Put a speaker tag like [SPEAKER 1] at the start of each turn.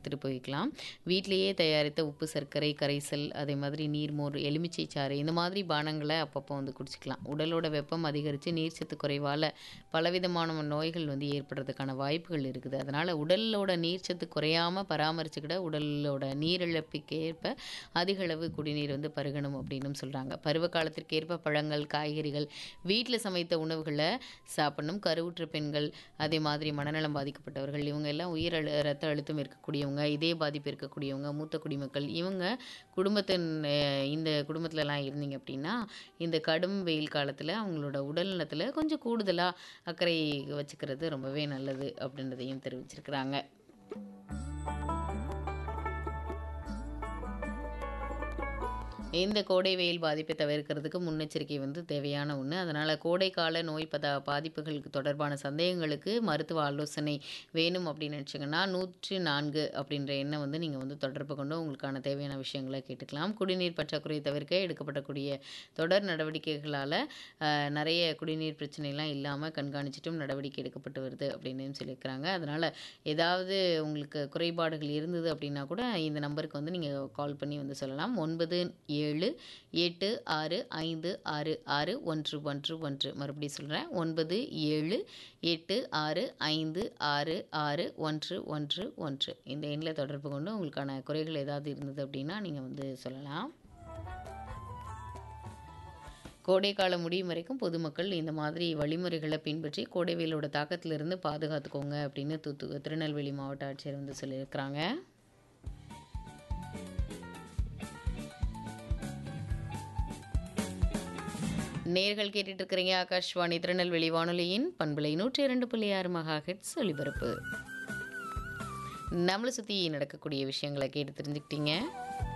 [SPEAKER 1] எடுத்துகிட்டு போய்க்கலாம் வீட்டிலேயே தயாரித்த உப்பு சர்க்கரை கரைசல் அதே மாதிரி நீர்மோர் எலுமிச்சை சாறு இந்த மாதிரி பானங்களை அப்பப்போ வந்து குடிச்சிக்கலாம் உடலோட வெப்பம் அதிகரித்து நீர்ச்சத்து குறைவால் பலவிதமான நோய்கள் வந்து ஏற்படுறதுக்கான வாய்ப்புகள் இருக்குது அதனால் உடலோட நீர்ச்சத்து குறையாமல் பராமரிச்சுக்கிட உடலோட நீரிழப்புக்கு ஏற்ப அதிக அளவு குடிநீர் வந்து பருகணும் அப்படின்னு சொல்கிறாங்க பருவ காலத்திற்கு ஏற்ப பழங்கள் காய்கறிகள் வீட்டில் சமைத்த உணவுகளை சாப்பிடணும் கருவுற்ற பெண்கள் அதே மாதிரி மனநலம் பாதிக்கப்பட்டவர்கள் இவங்க எல்லாம் உயிர் அழு ரத்த அழுத்தம் இருக்கக்கூடியவங்க இதே பாதிப்பு இருக்கக்கூடியவங்க மூத்த குடிமக்கள் இவங்க குடும்பத்தின் அஹ், இந்த குடும்பத்துலலாம் இருந்தீங்க அப்படின்னா இந்த கடும் வெயில் காலத்தில் அவங்களோட உடல் நலத்தில் கொஞ்சம் கூடுதலாக அக்கறை வச்சுக்கிறது ரொம்பவே நல்லது அப்படின்றதையும் தெரிவிச்சிருக்கிறாங்க இந்த கோடை வெயில் பாதிப்பை தவிர்க்கிறதுக்கு முன்னெச்சரிக்கை வந்து தேவையான ஒன்று அதனால் கோடைக்கால நோய் பத பாதிப்புகளுக்கு தொடர்பான சந்தேகங்களுக்கு மருத்துவ ஆலோசனை வேணும் அப்படின்னு நினச்சிங்கன்னா நூற்றி நான்கு அப்படின்ற எண்ணை வந்து நீங்கள் வந்து தொடர்பு கொண்டு உங்களுக்கான தேவையான விஷயங்களை கேட்டுக்கலாம் குடிநீர் பற்றாக்குறை தவிர்க்க எடுக்கப்படக்கூடிய தொடர் நடவடிக்கைகளால் நிறைய குடிநீர் பிரச்சனைலாம் இல்லாமல் கண்காணிச்சிட்டும் நடவடிக்கை எடுக்கப்பட்டு வருது அப்படின்னு சொல்லியிருக்கிறாங்க அதனால் ஏதாவது உங்களுக்கு குறைபாடுகள் இருந்தது அப்படின்னா கூட இந்த நம்பருக்கு வந்து நீங்கள் கால் பண்ணி வந்து சொல்லலாம் ஒன்பது ஏழு எட்டு ஆறு ஐந்து ஆறு ஆறு ஒன்று ஒன்று ஒன்று மறுபடியும் சொல்கிறேன் ஒன்பது ஏழு எட்டு ஆறு ஐந்து ஆறு ஆறு ஒன்று ஒன்று ஒன்று இந்த எண்ணில் தொடர்பு கொண்டு உங்களுக்கான குறைகள் ஏதாவது இருந்தது அப்படின்னா நீங்கள் வந்து சொல்லலாம் கோடைக்காலம் முடியும் வரைக்கும் பொதுமக்கள் இந்த மாதிரி வழிமுறைகளை பின்பற்றி கோடை வெயிலோட தாக்கத்திலிருந்து பாதுகாத்துக்கோங்க அப்படின்னு தூத்து திருநெல்வேலி மாவட்ட ஆட்சியர் வந்து சொல்லியிருக்கிறாங்க நேர்கள் கேட்டுட்டு இருக்கிறீங்க ஆகாஷ்வாணி திருநெல்வேலி வானொலியின் பண்பலை நூற்றி இரண்டு புள்ளி ஆறு மகா ஹெட்ஸ் ஒலிபரப்பு நம்மளை சுற்றி நடக்கக்கூடிய விஷயங்களை கேட்டு தெரிஞ்சுக்கிட்டீங்க